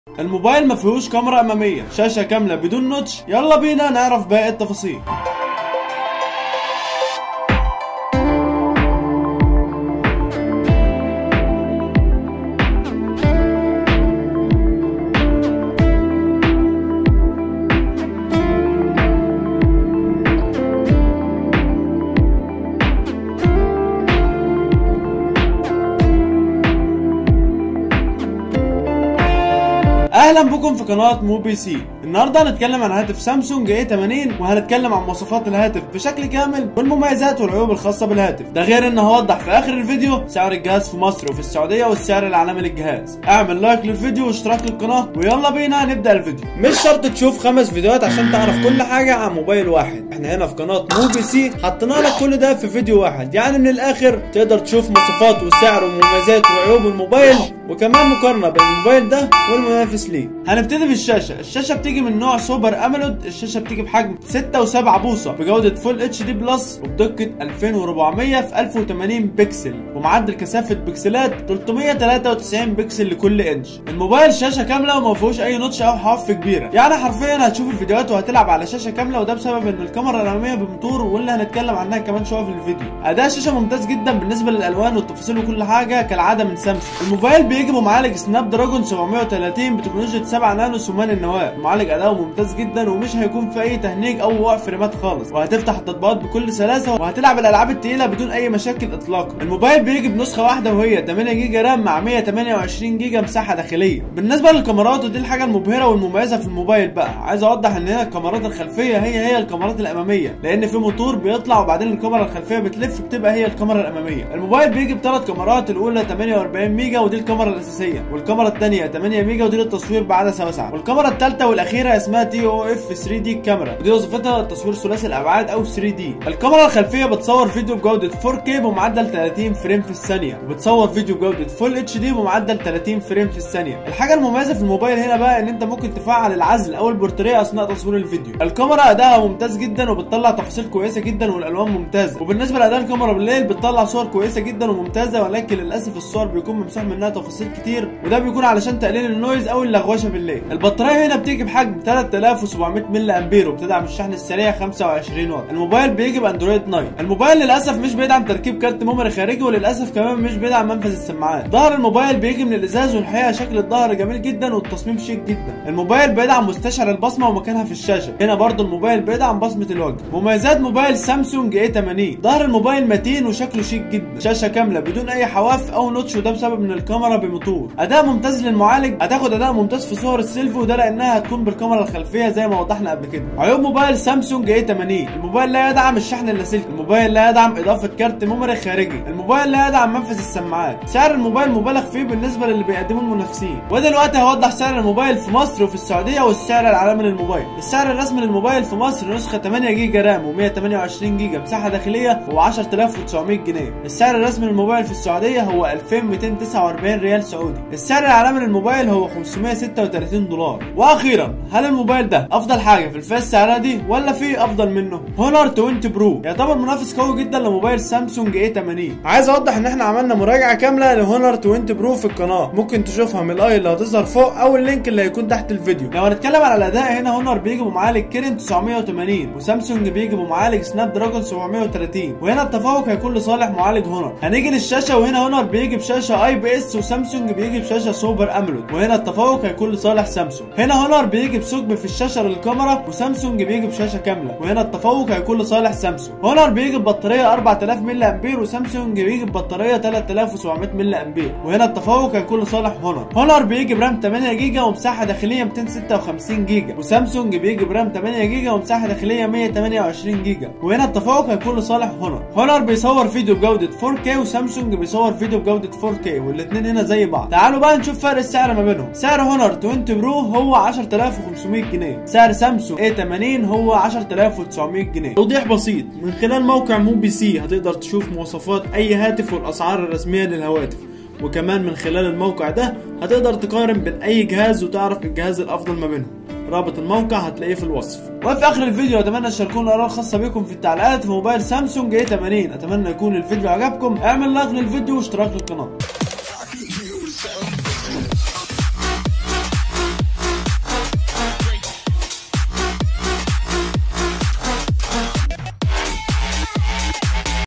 الموبايل ما فيهوش كاميرا اماميه شاشه كامله بدون نوتش يلا بينا نعرف باقي التفاصيل اهلا بكم في قناه مو بي سي النهارده هنتكلم عن هاتف سامسونج اي 80 وهنتكلم عن مواصفات الهاتف بشكل كامل والمميزات والعيوب الخاصه بالهاتف ده غير ان هوضح في اخر الفيديو سعر الجهاز في مصر وفي السعوديه والسعر العالمي للجهاز اعمل لايك للفيديو واشتراك للقناه ويلا بينا نبدا الفيديو مش شرط تشوف خمس فيديوهات عشان تعرف كل حاجه عن موبايل واحد احنا هنا في قناه مو بي سي حطينا لك كل ده في فيديو واحد يعني من الاخر تقدر تشوف مواصفات وسعر ومميزات وعيوب الموبايل وكمان مقارنه بين الموبايل ده والمنافس ليه هنبتدي بالشاشه الشاشه بتيجي من نوع سوبر امولود الشاشه بتيجي بحجم 6 و7 بوصه بجوده فول اتش دي بلس وبدقه 2400 في 1080 بكسل ومعدل كثافه بكسلات 393 بكسل لكل انش الموبايل شاشه كامله وما فيهوش اي نوتش او حواف كبيره يعني حرفيا هتشوف الفيديوهات وهتلعب على شاشه كامله وده بسبب ان الكاميرا الاماميه بموتور واللي هنتكلم عنها كمان شويه في الفيديو اداء الشاشه ممتاز جدا بالنسبه للالوان والتفاصيل وكل حاجه كالعاده من سامسونج الموبايل بيجي بمعالج سناب دراجون 730 بتكنولوجيا 7 نانو سمان النواه معالج اداؤه ممتاز جدا ومش هيكون في اي تهنيج او وقع فريمات خالص وهتفتح التطبيقات بكل سلاسه وهتلعب الالعاب التقيله بدون اي مشاكل اطلاقا الموبايل بيجي بنسخه واحده وهي 8 جيجا رام مع 128 جيجا مساحه داخليه بالنسبه للكاميرات ودي الحاجه المبهره والمميزه في الموبايل بقى عايز اوضح ان هنا الكاميرات الخلفيه هي هي الكاميرات الاماميه لان في موتور بيطلع وبعدين الكاميرا الخلفيه بتلف بتبقى هي الكاميرا الاماميه الموبايل بيجي بثلاث كاميرات الاولى 48 ميجا ودي الكاميرا الاساسيه والكاميرا الثانيه 8 ميجا ودي للتصوير بعدسه واسعه والكاميرا الثالثه والاخيره اسمها تي او اف 3 دي كاميرا ودي وظيفتها التصوير ثلاثي الابعاد او 3 دي الكاميرا الخلفيه بتصور فيديو بجوده 4K بمعدل 30 فريم في الثانيه وبتصور فيديو بجوده فول اتش دي بمعدل 30 فريم في الثانيه الحاجه المميزه في الموبايل هنا بقى ان انت ممكن تفعل العزل او البورتريه اثناء تصوير الفيديو الكاميرا ادائها ممتاز جدا وبتطلع تفاصيل كويسه جدا والالوان ممتازه وبالنسبه لاداء الكاميرا بالليل بتطلع صور كويسه جدا وممتازه ولكن للاسف الصور بيكون ممسوح منها تفاصيل كتير وده بيكون علشان تقليل النويز او اللغوشه بالليل البطاريه هنا بتيجي بحجم 3700 ملي امبير وبتدعم الشحن السريع 25 واط الموبايل بيجي باندرويد 9 الموبايل للاسف مش بيدعم تركيب كارت ميموري خارجي وللاسف كمان مش بيدعم منفذ السماعات ظهر الموبايل بيجي من الازاز والحقيقه شكل الظهر جميل جدا والتصميم شيك جدا الموبايل بيدعم مستشعر البصمه ومكانها في الشاشه هنا برضو الموبايل بيدعم بصمه الوجه مميزات موبايل سامسونج اي 80 ظهر الموبايل متين وشكله شيك جدا شاشه كامله بدون اي حواف او نوتش وده بسبب ان الكاميرا بموتور اداء ممتاز للمعالج هتاخد اداء ممتاز في صور السيلفي وده لانها هتكون بالكاميرا الخلفيه زي ما وضحنا قبل كده عيوب موبايل سامسونج اي 80 الموبايل لا يدعم الشحن اللاسلكي الموبايل لا يدعم اضافه كارت ميموري خارجي الموبايل لا يدعم منفذ السماعات سعر الموبايل مبالغ فيه بالنسبه للي بيقدموه المنافسين ودلوقتي هوضح سعر الموبايل في مصر وفي السعوديه والسعر العالمي للموبايل السعر الرسمي للموبايل في مصر نسخه 8 جيجا رام و128 جيجا مساحه داخليه هو 10900 جنيه السعر الرسمي للموبايل في السعوديه هو 2249 ريال سعودي السعر العالمي للموبايل هو 536 دولار واخيرا هل الموبايل ده افضل حاجه في الفئه السعريه دي ولا في افضل منه هونر 20 برو يعتبر منافس قوي جدا لموبايل سامسونج اي 80 عايز اوضح ان احنا عملنا مراجعه كامله لهونر 20 برو في القناه ممكن تشوفها من الاي اللي هتظهر فوق او اللينك اللي هيكون تحت الفيديو لو هنتكلم على الاداء هنا هونر بيجي بمعالج كيرن 980 وسامسونج بيجي بمعالج سناب دراجون 730 وهنا التفوق هيكون لصالح معالج هونر هنيجي للشاشه وهنا هونر بيجي بشاشه اي بي اس وسامسونج بيجي بشاشه سوبر امولود وهنا التفوق هيكون لصالح سامسونج هنا هونر بيجي بثقب في الشاشه للكاميرا وسامسونج بيجي بشاشه كامله وهنا التفوق هيكون لصالح سامسونج هونر بيجي ببطاريه 4000 ملي امبير وسامسونج بيجي ببطاريه 3700 ملي امبير وهنا التفوق هيكون لصالح هونر هونر بيجي برام 8 جيجا ومساحه داخليه 256 جيجا وسامسونج بيجي برام 8 جيجا ومساحه داخليه 128 جيجا وهنا التفوق هيكون لصالح هونر هونر بيصور فيديو بجوده 4K وسامسونج بيصور فيديو بجوده 4K والاثنين هنا زي بعض تعالوا بقى نشوف فرق السعر ما بينهم سعر هونر 20 برو هو 10500 جنيه سعر سامسونج A80 هو 10900 جنيه توضيح بسيط من خلال موقع مو بي سي هتقدر تشوف مواصفات اي هاتف والاسعار الرسميه للهواتف وكمان من خلال الموقع ده هتقدر تقارن بين اي جهاز وتعرف الجهاز الافضل ما بينهم رابط الموقع هتلاقيه في الوصف وفي اخر الفيديو اتمنى تشاركونا الاراء الخاصه بكم في التعليقات في موبايل سامسونج A80 اتمنى يكون الفيديو عجبكم اعمل لايك للفيديو واشتراك للقناه